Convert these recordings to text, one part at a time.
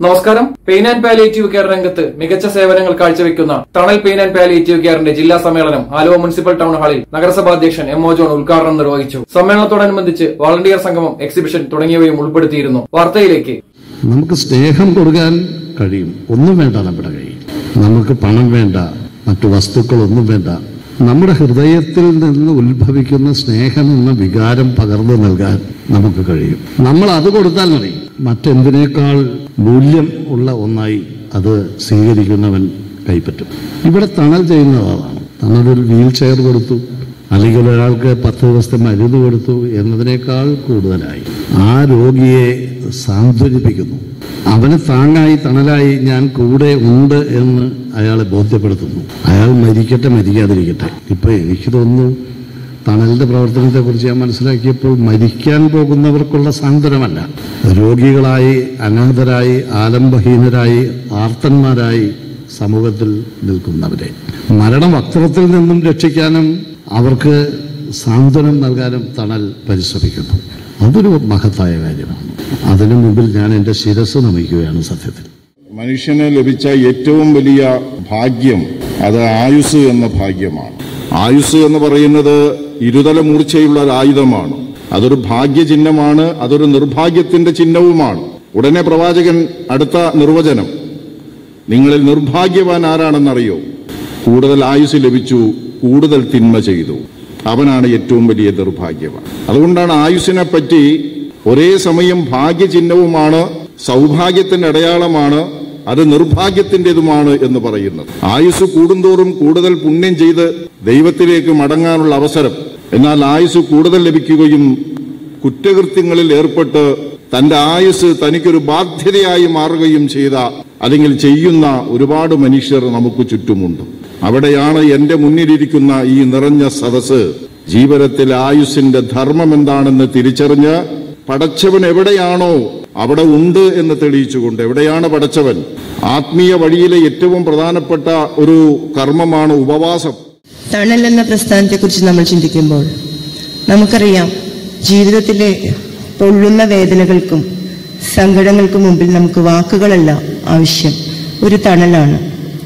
നമസ്കാരം pain and palliative care രംഗത്ത് മികച്ച സേവനങ്ങൾ കാഴ്ചവെക്കുന്ന തണൽ പെയിൻ ആൻഡ് പാലിയേറ്റീവ് കെയറിന്റെ ജില്ലാ സമ്മേളനം ആലുവ മുനിസിപ്പൽ ടൗൺ ഹാളിൽ നഗരസഭാ അധ്യക്ഷൻ എം ഒ ജോൺ ഉദ്ഘാടനം നിർവഹിച്ചു സമ്മേളനത്തോടനുബന്ധിച്ച് വളണ്ടിയർ സംഗമം എക്സിബിഷൻ തുടങ്ങിയവയും ഉൾപ്പെടുത്തിയിരുന്നു വാർത്തയിലേക്ക് നമുക്ക് സ്നേഹം കൊടുക്കാൻ കഴിയും ഒന്നും വേണ്ട നമ്മുടെ കയ്യിൽ നമുക്ക് പണം വേണ്ട മറ്റു വസ്തുക്കളൊന്നും വേണ്ട നമ്മുടെ ഹൃദയത്തിൽ നിന്ന് ഉത്ഭവിക്കുന്ന സ്നേഹം എന്ന വികാരം പകർന്നു നൽകാൻ നമുക്ക് കഴിയും നമ്മൾ അത് കൊടുത്താൽ മതി മറ്റെന്തിനേക്കാൾ മൂല്യം ഉള്ള ഒന്നായി അത് സ്വീകരിക്കുന്നവൻ കൈപ്പറ്റും ഇവിടെ തണൽ ചെയ്യുന്നതാണ് തണലൊരു വീൽ ചെയർ കൊടുത്തു അല്ലെങ്കിൽ ഒരാൾക്ക് പത്ത് ദിവസത്തെ മരുന്ന് കൊടുത്തു എന്നതിനേക്കാൾ കൂടുതലായി ആ രോഗിയെ സാന്ത്വനിപ്പിക്കുന്നു അവന് താങ്ങായി തണലായി ഞാൻ കൂടെ ഉണ്ട് എന്ന് അയാളെ ബോധ്യപ്പെടുത്തുന്നു അയാൾ മരിക്കട്ടെ മരിക്കാതിരിക്കട്ടെ ഇപ്പൊ എനിക്ക് തോന്നുന്നു തണലിന്റെ പ്രവർത്തനത്തെ കുറിച്ച് ഞാൻ മനസ്സിലാക്കിയപ്പോൾ മരിക്കാൻ പോകുന്നവർക്കുള്ള സാന്ത്വനമല്ല രോഗികളായി അനാഥരായി ആലംബഹീനരായി ആർത്തന്മാരായി സമൂഹത്തിൽ നിൽക്കുന്നവരെ മരണവക്രത്തിൽ നിന്നും രക്ഷിക്കാനും അവർക്ക് സാന്ത്വനം നൽകാനും തണൽ പരിശ്രമിക്കുന്നു അതൊരു മഹത്തായ കാര്യമാണ് അതിനു മുമ്പിൽ ഞാൻ എൻ്റെ ശിരസ് നമിക്കുകയാണ് സത്യത്തിൽ മനുഷ്യന് ലഭിച്ച ഏറ്റവും വലിയ ഭാഗ്യം അത് ആയുസ് എന്ന ഭാഗ്യമാണ് ആയുസ് എന്ന് പറയുന്നത് ഇരുതല മൂർച്ചയുള്ള ഒരു ആയുധമാണ് അതൊരു ഭാഗ്യചിഹ്നമാണ് അതൊരു നിർഭാഗ്യത്തിന്റെ ചിഹ്നവുമാണ് ഉടനെ പ്രവാചകൻ അടുത്ത നിർവചനം നിങ്ങളിൽ നിർഭാഗ്യവാൻ ആരാണെന്നറിയോ കൂടുതൽ ആയുസ് ലഭിച്ചു കൂടുതൽ തിന്മ ചെയ്തു അവനാണ് ഏറ്റവും വലിയ നിർഭാഗ്യവാൻ അതുകൊണ്ടാണ് ആയുസിനെ പറ്റി ഒരേ സമയം ഭാഗ്യചിഹ്നവുമാണ് സൗഭാഗ്യത്തിന്റെ അടയാളമാണ് അത് നിർഭാഗ്യത്തിൻ്റെതുമാണ് എന്ന് പറയുന്നത് ആയുസ് കൂടുന്തോറും കൂടുതൽ പുണ്യം ചെയ്ത് ദൈവത്തിലേക്ക് മടങ്ങാനുള്ള അവസരം എന്നാൽ ആയുസ് കൂടുതൽ ലഭിക്കുകയും കുറ്റകൃത്യങ്ങളിൽ ഏർപ്പെട്ട് തന്റെ ആയുസ് തനിക്കൊരു ബാധ്യതയായി മാറുകയും ചെയ്ത അല്ലെങ്കിൽ ചെയ്യുന്ന ഒരുപാട് മനുഷ്യർ നമുക്ക് ചുറ്റുമുണ്ട് അവിടെയാണ് എന്റെ മുന്നിലിരിക്കുന്ന ഈ നിറഞ്ഞ സദസ് ജീവനത്തിൽ ആയുസിന്റെ ധർമ്മം എന്താണെന്ന് തിരിച്ചറിഞ്ഞ് പടച്ചവൻ എവിടെയാണോ അവിടെ ഉണ്ട് എന്ന് തെളിയിച്ചുകൊണ്ട് എവിടെയാണ് പടച്ചവൻ ആത്മീയ വഴിയിലെ ഏറ്റവും പ്രധാനപ്പെട്ട ഒരു കർമ്മമാണ് ഉപവാസം തണൽ എന്ന പ്രസ്ഥാനത്തെക്കുറിച്ച് നമ്മൾ ചിന്തിക്കുമ്പോൾ നമുക്കറിയാം ജീവിതത്തിലെ പൊള്ളുന്ന വേദനകൾക്കും സങ്കടങ്ങൾക്കും മുമ്പിൽ നമുക്ക് വാക്കുകളല്ല ആവശ്യം ഒരു തണലാണ്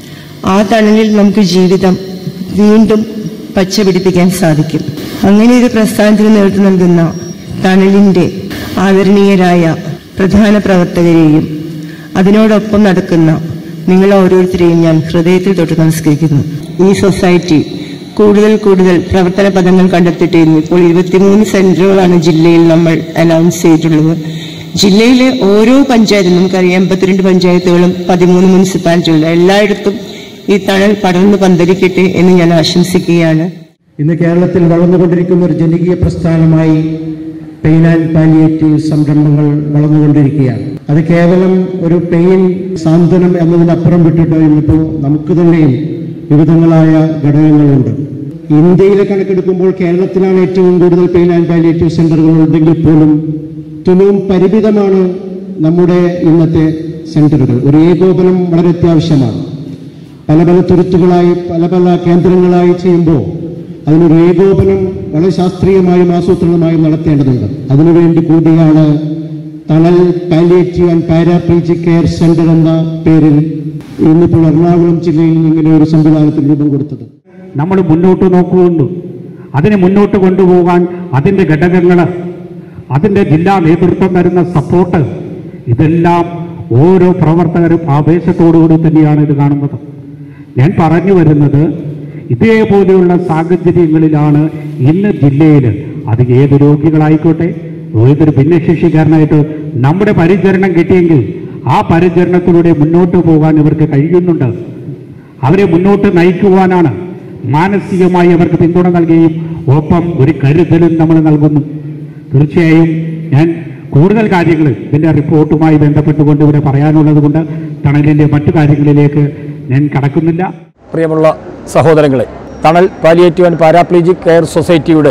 ആ തണലിൽ നമുക്ക് ജീവിതം വീണ്ടും പച്ച പിടിപ്പിക്കാൻ സാധിക്കും അങ്ങനെ ഒരു പ്രസ്ഥാനത്തിന് നേതൃത്വം നൽകുന്ന തണലിൻ്റെ ആദരണീയരായ പ്രധാന പ്രവർത്തകരെയും അതിനോടൊപ്പം നടക്കുന്ന നിങ്ങൾ ഓരോരുത്തരെയും ഞാൻ ഹൃദയത്തിൽ തൊട്ട് നമസ്കരിക്കുന്നു ഈ സൊസൈറ്റി കൂടുതൽ കൂടുതൽ പ്രവർത്തന പദങ്ങൾ കണ്ടെത്തിയിട്ടിരുന്നു ഇപ്പോൾ ഇരുപത്തിമൂന്ന് സെന്ററുകളാണ് ജില്ലയിൽ നമ്മൾ അനൗൺസ് ചെയ്തിട്ടുള്ളത് ജില്ലയിലെ ഓരോ പഞ്ചായത്തും നമുക്കറിയാം എൺപത്തിരണ്ട് പഞ്ചായത്തുകളും പതിമൂന്ന് മുനിസിപ്പാലിറ്റികളും എല്ലായിടത്തും ഈ തണൽ പടർന്നു പന്തലിക്കട്ടെ എന്ന് ഞാൻ ആശംസിക്കുകയാണ് ഇന്ന് കേരളത്തിൽ വളർന്നുകൊണ്ടിരിക്കുന്ന ഒരു ജനകീയ പ്രസ്ഥാനമായി പെയിൻ ആൻഡ് പാലിയേറ്റീവ് സംരംഭങ്ങൾ വളർന്നുകൊണ്ടിരിക്കുകയാണ് അത് കേവലം ഒരു പെയിൻ സാന്ത്വനം എന്നതിനപ്പുറം വിട്ടിട്ട് ഇന്നിപ്പോൾ നമുക്ക് തന്നെയും വിവിധങ്ങളായ ഘടകങ്ങളുണ്ട് ഇന്ത്യയിലെ കണക്കെടുക്കുമ്പോൾ കേരളത്തിലാണ് ഏറ്റവും കൂടുതൽ പെയിൻ ആൻഡ് പാലിയേറ്റീവ് സെന്ററുകൾ ഉണ്ടെങ്കിൽ പോലും തുലവും പരിമിതമാണ് നമ്മുടെ ഇന്നത്തെ സെന്ററുകൾ ഒരു ഏകോപനം വളരെ അത്യാവശ്യമാണ് പല പല തുരുത്തുകളായി പല പല കേന്ദ്രങ്ങളായി ചെയ്യുമ്പോൾ അതിനൊരു ഏകോപനം വളരെ ശാസ്ത്രീയമായും ആസൂത്രണമായും നടത്തേണ്ടതുണ്ട് അതിനുവേണ്ടി കൂടിയാണ് Thanal palliative and paraplegic care centre എന്ന പേരിൽ ഇന്നിപ്പോൾ എറണാകുളം ജില്ലയിൽ ഇങ്ങനെ ഒരു സംവിധാനത്തിന് രൂപം കൊടുത്തത് നമ്മൾ മുന്നോട്ട് നോക്കുന്നുണ്ട് അതിനെ മുന്നോട്ട് കൊണ്ടുപോകാൻ അതിൻ്റെ ഘടകങ്ങൾ അതിൻ്റെ ജില്ലാ നേതൃത്വം തരുന്ന സപ്പോർട്ട് ഇതെല്ലാം ഓരോ പ്രവർത്തകരും ആവേശത്തോടുകൂടി തന്നെയാണ് ഇത് കാണുന്നത് ഞാൻ പറഞ്ഞു വരുന്നത് ഇതേപോലെയുള്ള സാഹചര്യങ്ങളിലാണ് ഇന്ന് ജില്ലയിൽ അത് ഏത് രോഗികളായിക്കോട്ടെ ഏതൊരു ഭിന്നശേഷിക്കാരനായിട്ട് നമ്മുടെ പരിചരണം കിട്ടിയെങ്കിൽ ആ പരിചരണത്തിലൂടെ മുന്നോട്ട് പോകാൻ ഇവർക്ക് കഴിയുന്നുണ്ട് അവരെ മുന്നോട്ട് നയിക്കുവാനാണ് മാനസികമായി അവർക്ക് പിന്തുണ നൽകുകയും ഒപ്പം ഒരു കരുതലും നമ്മൾ നൽകുന്നു തീർച്ചയായും ഞാൻ കൂടുതൽ കാര്യങ്ങൾ ഇതിൻ്റെ റിപ്പോർട്ടുമായി ബന്ധപ്പെട്ടുകൊണ്ട് ഇവിടെ പറയാനുള്ളത് കൊണ്ട് തണലിൻ്റെ മറ്റു കാര്യങ്ങളിലേക്ക് ഞാൻ കടക്കുന്നില്ല പ്രിയമുള്ള സഹോദരങ്ങളെ തണൽ പാലിയേറ്റീവ് ആൻഡ് പാരാപ്ലീജിക് കെയർ സൊസൈറ്റിയുടെ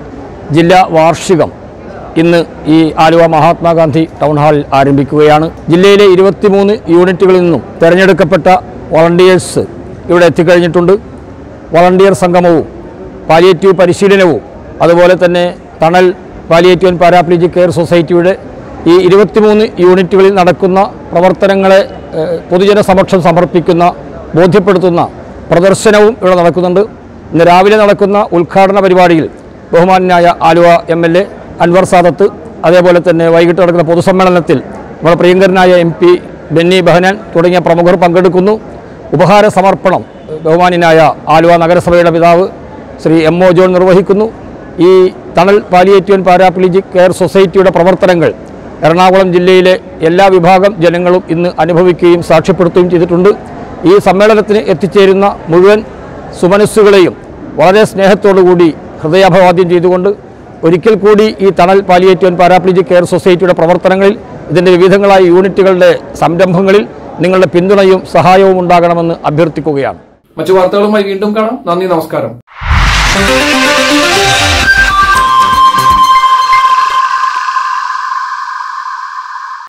ജില്ലാ വാർഷികം ഇന്ന് ഈ ആലുവ മഹാത്മാഗാന്ധി ടൗൺ ഹാളിൽ ആരംഭിക്കുകയാണ് ജില്ലയിലെ ഇരുപത്തിമൂന്ന് യൂണിറ്റുകളിൽ നിന്നും തിരഞ്ഞെടുക്കപ്പെട്ട വളണ്ടിയേഴ്സ് ഇവിടെ എത്തിക്കഴിഞ്ഞിട്ടുണ്ട് വളണ്ടിയർ സംഗമവും പാലിയേറ്റീവ് പരിശീലനവും അതുപോലെ തന്നെ തണൽ പാലിയേറ്റീവ് ആൻഡ് പാരാപ്ലീജിക് കെയർ സൊസൈറ്റിയുടെ ഈ ഇരുപത്തിമൂന്ന് യൂണിറ്റുകളിൽ നടക്കുന്ന പ്രവർത്തനങ്ങളെ ഏഹ്, പൊതുജന സമക്ഷം സമർപ്പിക്കുന്ന ബോധ്യപ്പെടുത്തുന്ന പ്രദർശനവും ഇവിടെ നടക്കുന്നുണ്ട് ഇന്ന് രാവിലെ നടക്കുന്ന ഉദ്ഘാടന പരിപാടിയിൽ ബഹുമാനായ Aluva M L A Anwar Sadath അതേപോലെ തന്നെ വൈകിട്ട് നടക്കുന്ന പൊതുസമ്മേളനത്തിൽ നമ്മുടെ പ്രിയങ്കരനായ എം പി ബെന്നി ബഹനാൻ തുടങ്ങിയ പ്രമുഖർ പങ്കെടുക്കുന്നു ഉപഹാര സമർപ്പണം ബഹുമാനായ ആലുവ നഗരസഭയുടെ പിതാവ് ശ്രീ എം ഒ ജോൺ നിർവഹിക്കുന്നു ഈ തണൽ പാലിയേറ്റീവൻ പാരാപ്ലിജിക് കെയർ സൊസൈറ്റിയുടെ പ്രവർത്തനങ്ങൾ എറണാകുളം ജില്ലയിലെ എല്ലാ വിഭാഗം ജനങ്ങളും ഇന്ന് അനുഭവിക്കുകയും സാക്ഷ്യപ്പെടുത്തുകയും ചെയ്തിട്ടുണ്ട് ഈ സമ്മേളനത്തിന് എത്തിച്ചേരുന്ന മുഴുവൻ സുമനസ്സുകളെയും വളരെ സ്നേഹത്തോടു കൂടി ഹൃദയാഭിവാദ്യം ചെയ്തുകൊണ്ട് ഒരിക്കൽ കൂടി ഈ തണൽ പാലിയേറ്റീവൻ പാരാപ്ലിജിക് കെയർ സൊസൈറ്റിയുടെ പ്രവർത്തനങ്ങളിൽ ഇതിൻ്റെ വിവിധങ്ങളായ യൂണിറ്റുകളുടെ സംരംഭങ്ങളിൽ നിങ്ങളുടെ പിന്തുണയും സഹായവും ഉണ്ടാകണമെന്ന് അഭ്യർത്ഥിക്കുകയാണ് മറ്റു വാർത്തകളുമായി വീണ്ടും കാണാം നന്ദി നമസ്കാരം